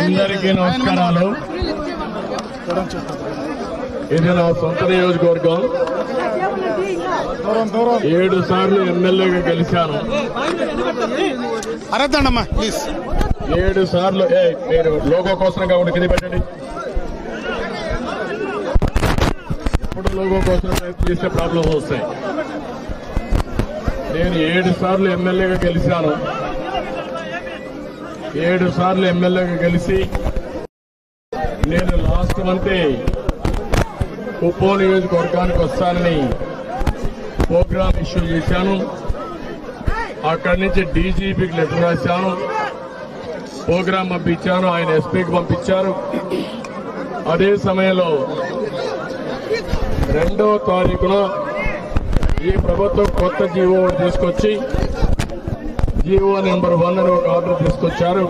అందరికీ నమస్కారాలు ఇది నా సొంత నియోజకవర్గం ఏడు సార్లు ఎమ్మెల్యేగా గెలిచాను అరద్దండమ్మా ప్లీజ్ ఏడు సార్లు ఏ మీరు లోగో కోసం కాబట్టి కింద పెట్టండి ఇప్పుడు లోగో కోసం చేసే ప్రాబ్లమ్స్ వస్తాయి నేను ఏడు సార్లు ఎమ్మెల్యేగా గెలిచాను ఏడు సార్లు ఎమ్మెల్యేగా గెలిచి నేను లాస్ట్ మంతే కుప్పం నియోజకవర్గానికి వస్తానని ప్రోగ్రామ్ ఇష్యూ చేశాను అక్కడి నుంచి డీజీపీకి లెటర్ రాశాను ప్రోగ్రాం పంపించాను ఆయన ఎస్పీకి పంపించారు అదే సమయంలో రెండో తారీఖున ఈ ప్రభుత్వం కొత్త జీవో ఒకటి తీసుకొచ్చి జీవో నెంబర్ వన్ అని ఒక ఆర్డర్ తీసుకొచ్చారు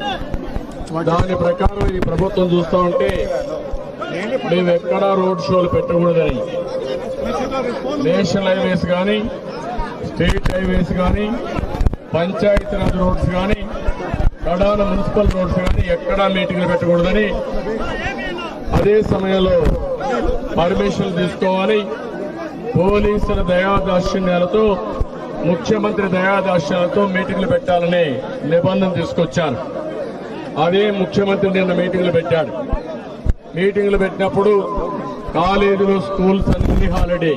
దాని ప్రకారం ఈ ప్రభుత్వం చూస్తా ఉంటే మేము ఎక్కడా రోడ్ షోలు పెట్టకూడదని నేషనల్ హైవేస్ కానీ స్టేట్ హైవేస్ కానీ పంచాయతీరాజ్ రోడ్స్ కానీ కడాన మున్సిపల్ రోడ్స్ కానీ ఎక్కడా మీటింగ్లు పెట్టకూడదని అదే సమయంలో పర్మిషన్ తీసుకోవాలి పోలీసుల దయాదాక్షిణ్యాలతో ముఖ్యమంత్రి దయాదాక్షిణ్యాలతో మీటింగ్లు పెట్టాలని నిబంధన తీసుకొచ్చారు అదే ముఖ్యమంత్రి నిన్న మీటింగ్లు పెట్టాడు మీటింగ్లు పెట్టినప్పుడు కాలేజీలు స్కూల్స్ అన్ని హాలిడే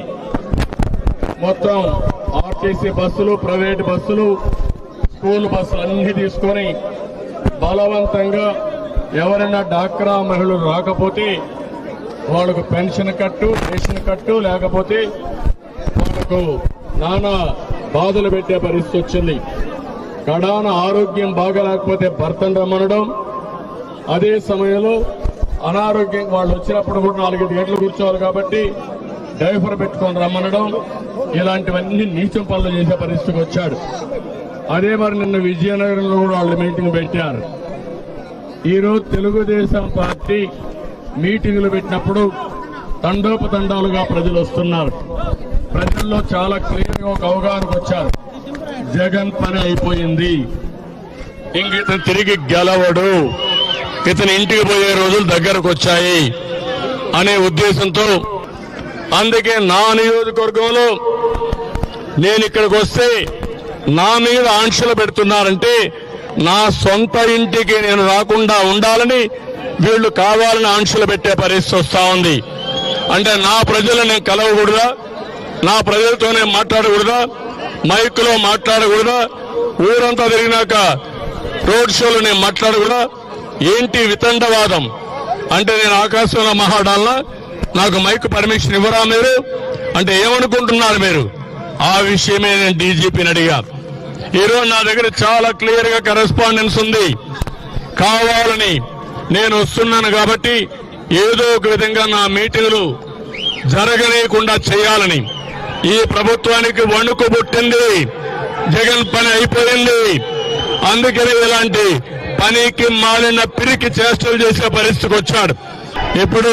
మొత్తం ఆర్టీసీ బస్సులు ప్రైవేట్ బస్సులు స్కూల్ బస్సులు అన్ని తీసుకొని బలవంతంగా ఎవరైనా డాక్రా మహిళలు రాకపోతే వాళ్ళకు పెన్షన్ కట్టు రేషన్ కట్టు లేకపోతే వాళ్ళకు నానా బాధలు పెట్టే పరిస్థితి వచ్చింది కడాన ఆరోగ్యం బాగలేకపోతే భర్తను రమ్మనడం అదే సమయంలో అనారోగ్యం వాళ్ళు వచ్చినప్పుడు కూడా నాలుగైదు గంటలు కూర్చోవాలి కాబట్టి డైఫర్ పెట్టుకొని రమ్మనడం ఇలాంటివన్నీ నీచం పనులు చేసే పరిస్థితికి వచ్చాడు అదే మరి నిన్న విజయనగరంలో కూడా వాళ్ళు మీటింగ్ పెట్టారు ఈరోజు తెలుగుదేశం పార్టీ మీటింగులు పెట్టినప్పుడు తండోపతండాలుగా ప్రజలు వస్తున్నారు ప్రజల్లో చాలా క్లియర్ గా ఒక అవగాహనకు వచ్చారు జగన్ పని అయిపోయింది ఇంక ఇతను తిరిగి గెలవడు ఇతని ఇంటికి పోయే రోజులు దగ్గరకు వచ్చాయి అనే ఉద్దేశంతో అందుకే నా నియోజకవర్గంలో నేను ఇక్కడికి వస్తే నా మీద ఆంక్షలు పెడుతున్నారంటే నా సొంత ఇంటికి నేను రాకుండా ఉండాలని వీళ్ళు కావాలని ఆంక్షలు పెట్టే పరిస్థితి వస్తా ఉంది అంటే నా ప్రజలు నేను కలవకూడదా నా ప్రజలతోనే మాట్లాడకూడదా మైక్లో మాట్లాడకూడదా ఊరంతా తిరిగినాక రోడ్ షోలో నేను మాట్లాడకూడదా ఏంటి వితండవాదం అంటే నేను ఆకాశంలో మాట్లాడాలనా నాకు మైక్ పర్మిషన్ ఇవ్వరా మీరు అంటే ఏమనుకుంటున్నారు మీరు ఆ విషయమే నేను డీజీపీని అడిగా ఈరోజు నా దగ్గర చాలా క్లియర్ గా కరెస్పాండెన్స్ ఉంది కావాలని నేను వస్తున్నాను కాబట్టి ఏదో ఒక విధంగా నా మీటింగులు జరగలేకుండా చేయాలని ఈ ప్రభుత్వానికి వణుకు పుట్టింది జగన్ పని అయిపోయింది అందుకని ఇలాంటి పనికి మాలిన పిరికి చేష్టలు చేసే పరిస్థితికి వచ్చాడు ఇప్పుడు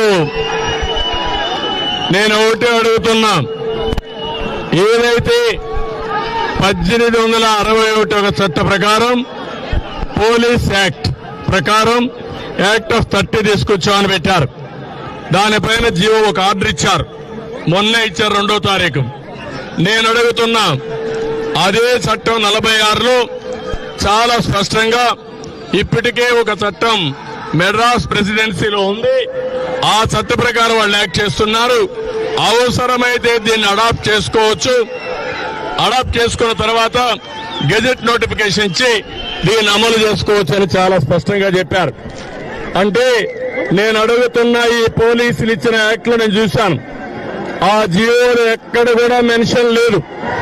నేను ఒకటే అడుగుతున్నా ఏదైతే పద్దెనిమిది వందల అరవై ఒకటి ఒక చట్ట ప్రకారం పోలీస్ యాక్ట్ ప్రకారం యాక్ట్ ఆఫ్ థర్టీ తీసుకొచ్చామని పెట్టారు దానిపైన జీవో ఒక ఆర్డర్ ఇచ్చారు మొన్న ఇచ్చారు రెండో తారీఖు నేను అడుగుతున్నా అదే చట్టం నలభై ఆరులో చాలా స్పష్టంగా ఇప్పటికే ఒక చట్టం మెడ్రాస్ ప్రెసిడెన్సీలో ఉంది ఆ చట్ట ప్రకారం వాళ్ళు యాక్ట్ చేస్తున్నారు అవసరమైతే దీన్ని అడాప్ట్ చేసుకోవచ్చు అడాప్ట్ చేసుకున్న తర్వాత గెజెట్ నోటిఫికేషన్ ఇచ్చి దీన్ని అమలు చేసుకోవచ్చు అని చాలా స్పష్టంగా చెప్పారు అంటే నేను అడుగుతున్న ఈ పోలీసులు ఇచ్చిన యాక్ట్ లో నేను చూశాను ఆ జియోలో ఎక్కడ కూడా మెన్షన్ లేదు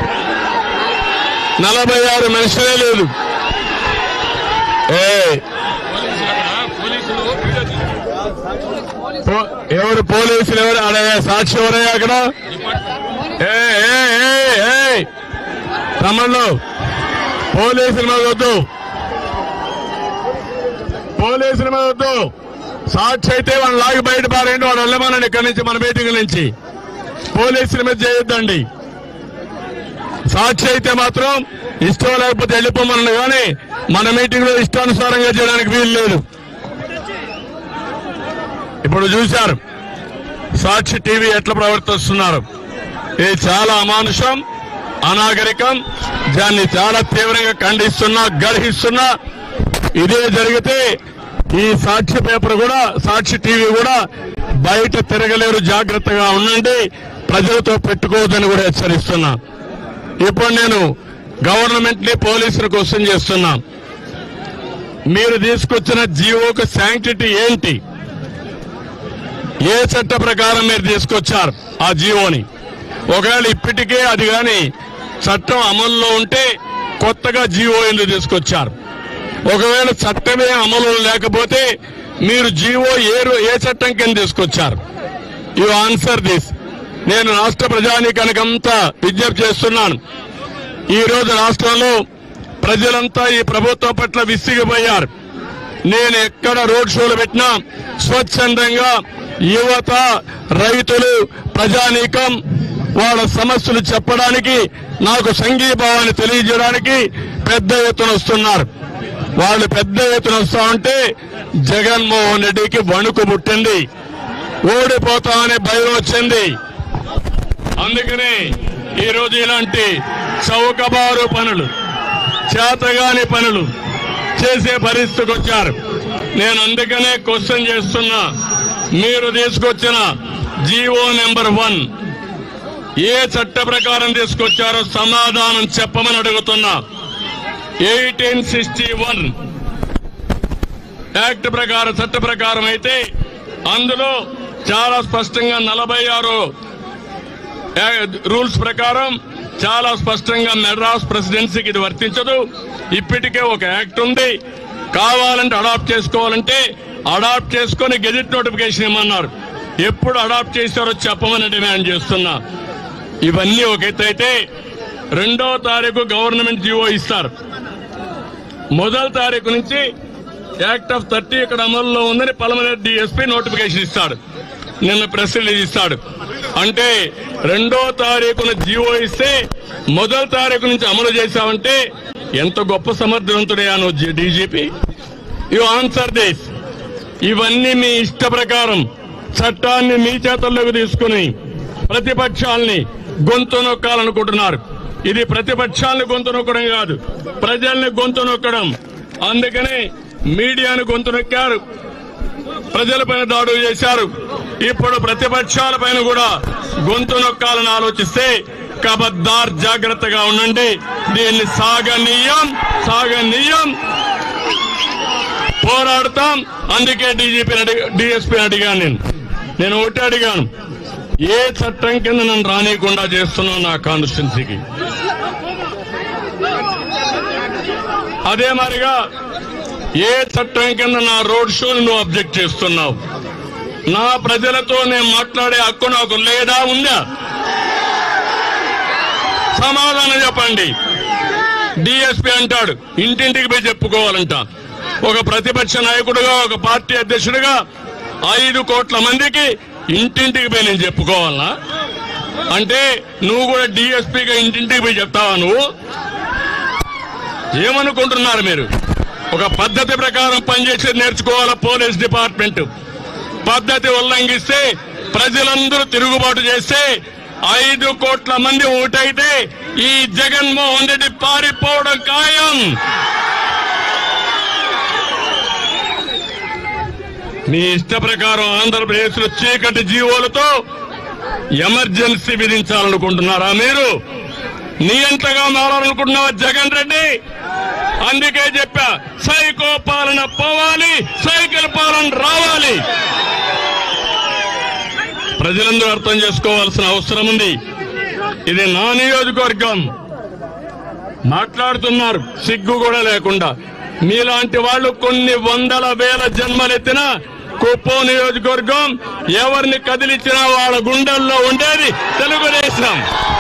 నలభై ఆరు మెన్షనే లేదు ఏ పో- ఎవరు పోలీసులు ఎవరు అడే సాక్షి ఎవరయ్యా అక్కడ ఏ ఏ ఏ ఏ తమ్ముళ్ళు పోలీసుల మీద వద్దు పోలీసుల మీద వద్దు సాక్షి అయితే వాళ్ళని లాగి బయట పారేయండి వాడు వెళ్ళమనండి ఇక్కడి నుంచి మన మీటింగ్ నుంచి పోలీసుల మీద చేయొద్దండి సాక్షి అయితే మాత్రం ఇష్టం లేకపోతే వెళ్ళిపోమన్నాడు కానీ మన మీటింగ్ లో ఇష్టానుసారంగా చేయడానికి వీలు లేదు ఇప్పుడు చూశారు సాక్షి టీవీ ఎట్లా ప్రవర్తిస్తున్నారు ఇది చాలా అమానుషం అనాగరికం దాన్ని చాలా తీవ్రంగా ఖండిస్తున్నా గర్హిస్తున్నా ఇదే జరిగితే ఈ సాక్షి పేపర్ కూడా సాక్షి టీవీ కూడా బయట తిరగలేరు జాగ్రత్తగా ఉండండి ప్రజలతో పెట్టుకోవద్దని కూడా హెచ్చరిస్తున్నా ఇప్పుడు నేను గవర్నమెంట్ ని పోలీసులు క్వశ్చన్ చేస్తున్నా మీరు తీసుకొచ్చిన జీవోకు శాంక్టిటీ ఏంటి ఏ చట్ట ప్రకారం మీరు తీసుకొచ్చారు ఆ జీవోని ఒకవేళ ఇప్పటికే అది గాని చట్టం అమల్లో ఉంటే కొత్తగా జీవో ఎందుకు తీసుకొచ్చారు ఒకవేళ చట్టమే అమలు లేకపోతే మీరు జీవో ఏ రో- ఏ చట్టం కింద తీసుకొచ్చారు యు ఆన్సర్ దిస్ నేను రాష్ట్ర ప్రజానీకానికంతా విజ్ఞప్తి చేస్తున్నాను ఈ రోజు రాష్ట్రంలో ప్రజలంతా ఈ ప్రభుత్వం పట్ల విసిగిపోయారు నేను ఎక్కడ రోడ్ షోలు పెట్టినా స్వచ్ఛందంగా యువత రైతులు ప్రజానీకం వాళ్ళ సమస్యలు చెప్పడానికి నాకు సంఘీభావాన్ని తెలియజేయడానికి పెద్ద ఎత్తున వస్తున్నారు వాళ్ళు పెద్ద ఎత్తున వస్తా ఉంటే జగన్మోహన్ రెడ్డికి వణుకు పుట్టింది ఓడిపోతామనే భయం వచ్చింది అందుకనే ఈ రోజు ఇలాంటి చౌకబారు పనులు చేతగాని పనులు చేసే పరిస్థితికి వచ్చారు నేను అందుకనే క్వశ్చన్ చేస్తున్నా మీరు తీసుకొచ్చిన జీవో నెంబర్ వన్ ఏ చట్ట ప్రకారం తీసుకొచ్చారో సమాధానం చెప్పమని అడుగుతున్నా ఎయిటీన్ సిక్స్టీ వన్ యాక్ట్ ప్రకారం చట్ట ప్రకారం అయితే అందులో చాలా స్పష్టంగా నలభై ఆరు రూల్స్ ప్రకారం చాలా స్పష్టంగా మెడ్రాస్ ప్రెసిడెన్సీకి ఇది వర్తించదు ఇప్పటికే ఒక యాక్ట్ ఉంది కావాలంటే అడాప్ట్ చేసుకోవాలంటే అడాప్ట్ చేసుకొని గెజిట్ నోటిఫికేషన్ ఇమ్మన్నారు ఎప్పుడు అడాప్ట్ చేశారో చెప్పమని డిమాండ్ చేస్తున్నా ఇవన్నీ ఒక ఎత్తు అయితే రెండో తారీఖు గవర్నమెంట్ జీవో ఇస్తారు మొదటి తారీఖు నుంచి యాక్ట్ ఆఫ్ థర్టీ ఇక్కడ అమల్లో ఉందని పలమనేరు డిఎస్పీ నోటిఫికేషన్ ఇస్తాడు నిన్న ప్రెస్ రిలీజ్ ఇస్తాడు అంటే రెండో తారీఖున జీవో ఇస్తే మొదటి తారీఖు నుంచి అమలు చేశావంటే ఎంత గొప్ప సమర్థవంతుడయ్యా నువ్వు డీజీపీ యు ఆన్సర్ దిస్ ఇవన్నీ మీ ఇష్ట ప్రకారం చట్టాన్ని మీ చేతుల్లోకి తీసుకుని ప్రతిపక్షాల్ని గొంతు నొక్కాలనుకుంటున్నారు ఇది ప్రతిపక్షాలను గొంతు నొక్కడం కాదు ప్రజల్ని గొంతు నొక్కడం అందుకనే మీడియాను గొంతు నొక్కారు ప్రజలపైన దాడులు చేశారు ఇప్పుడు ప్రతిపక్షాల పైన కూడా గొంతు నొక్కాలని ఆలోచిస్తే కబద్దార్ జాగ్రత్తగా ఉండండి దీన్ని సాగనీయం సాగనీయం పోరాడతాం అందుకే డీజీపీని అడిగా డిఎస్పీని అడిగాను నేను నేను ఒకటి అడిగాను ఏ చట్టం కింద నన్ను రానియకుండా చేస్తున్నావు నా కాన్స్టిట్యున్సీకి అదే మరిగా ఏ చట్టం కింద నా రోడ్ షోని నువ్వు అబ్జెక్ట్ చేస్తున్నావు నా ప్రజలతో నేను మాట్లాడే హక్కు నాకు లేదా ఉందా సమాధానం చెప్పండి డిఎస్పీ అంటాడు ఇంటింటికి పోయి చెప్పుకోవాలంట ఒక ప్రతిపక్ష నాయకుడుగా ఒక పార్టీ అధ్యక్షుడిగా ఐదు కోట్ల మందికి ఇంటింటికి పోయి నేను చెప్పుకోవాలనా అంటే నువ్వు కూడా డిఎస్పీగా ఇంటింటికి పోయి చెప్తావా నువ్వు ఏమనుకుంటున్నారు మీరు ఒక పద్ధతి ప్రకారం పనిచేసేది నేర్చుకోవాలా పోలీస్ డిపార్ట్మెంట్ పద్ధతి ఉల్లంఘిస్తే ప్రజలందరూ తిరుగుబాటు చేస్తే ఐదు కోట్ల మంది ఓటైతే ఈ జగన్మోహన్ రెడ్డి పారిపోవడం ఖాయం మీ ఇష్ట ప్రకారం ఆంధ్రప్రదేశ్ లో చీకటి జీవోలతో ఎమర్జెన్సీ విధించాలనుకుంటున్నారా మీరు నియంతగా మారాలనుకుంటున్నావా జగన్ రెడ్డి అందుకే చెప్పా సైకో పాలన పోవాలి సైకిల్ పాలన రావాలి ప్రజలందరూ అర్థం చేసుకోవాల్సిన అవసరం ఉంది ఇది నా నియోజకవర్గం మాట్లాడుతున్నారు సిగ్గు కూడా లేకుండా మీలాంటి వాళ్ళు కొన్ని వందల వేల జన్మలెత్తిన కుప్పం నియోజకవర్గం ఎవరిని కదిలించినా వాళ్ళ గుండెల్లో ఉండేది తెలుగుదేశం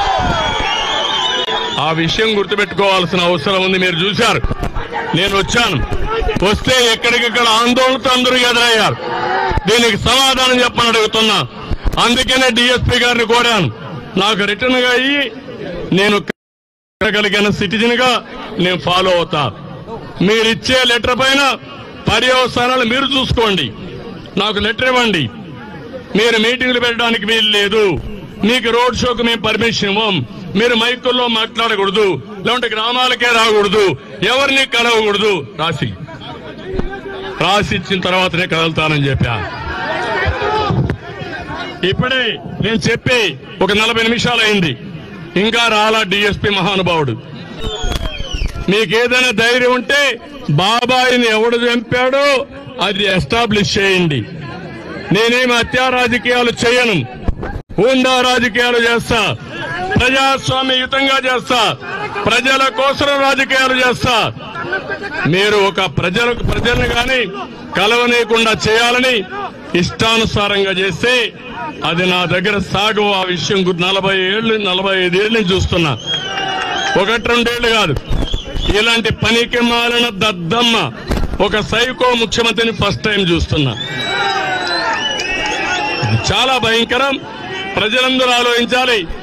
ఆ విషయం గుర్తుపెట్టుకోవాల్సిన అవసరం ఉంది మీరు చూశారు నేను వచ్చాను వస్తే ఎక్కడికక్కడ ఆందోళనతో అందరూ ఎదురయ్యారు దీనికి సమాధానం చెప్పని అడుగుతున్నా అందుకనే డిఎస్పీ గారిని కోరాను నాకు రిటర్న్ గా అయ్యి నేను కలిగిన సిటిజన్ గా నేను ఫాలో అవుతా మీరిచ్చే లెటర్ పైన పర్యవసానాలు మీరు చూసుకోండి నాకు లెటర్ ఇవ్వండి మీరు మీటింగ్లు పెట్టడానికి వీలు లేదు మీకు రోడ్ షోకి మేము పర్మిషన్ ఇవ్వం మీరు మైకుల్లో మాట్లాడకూడదు లేకుంటే గ్రామాలకే రాకూడదు ఎవరిని కలవకూడదు రాసి రాసి ఇచ్చిన తర్వాతనే కదులుతానని చెప్పా ఇప్పుడే నేను చెప్పి ఒక నలభై నిమిషాలు అయింది ఇంకా రాలా డిఎస్పి మహానుభావుడు మీకు ఏదైనా ధైర్యం ఉంటే బాబాయిని ఎవడు చంపాడో అది ఎస్టాబ్లిష్ చేయండి నేనేమి హత్యా రాజకీయాలు చేయను హూండా రాజకీయాలు చేస్తా ప్రజాస్వామ్యయుతంగా చేస్తా ప్రజల కోసం రాజకీయాలు చేస్తా మీరు ఒక ప్రజలకు ప్రజల్ని గాని కలవనీయకుండా చేయాలని ఇష్టానుసారంగా చేస్తే అది నా దగ్గర సాగు ఆ విషయం గురించి నలభై ఏళ్ళు నలభై ఐదేళ్ళు నుంచి చూస్తున్నా ఒకటి రెండేళ్లు కాదు ఇలాంటి పనికి మాలిన దద్దమ్మ ఒక సైకో ముఖ్యమంత్రిని ఫస్ట్ టైం చూస్తున్నా చాలా భయంకరం ప్రజలందరూ ఆలోచించాలి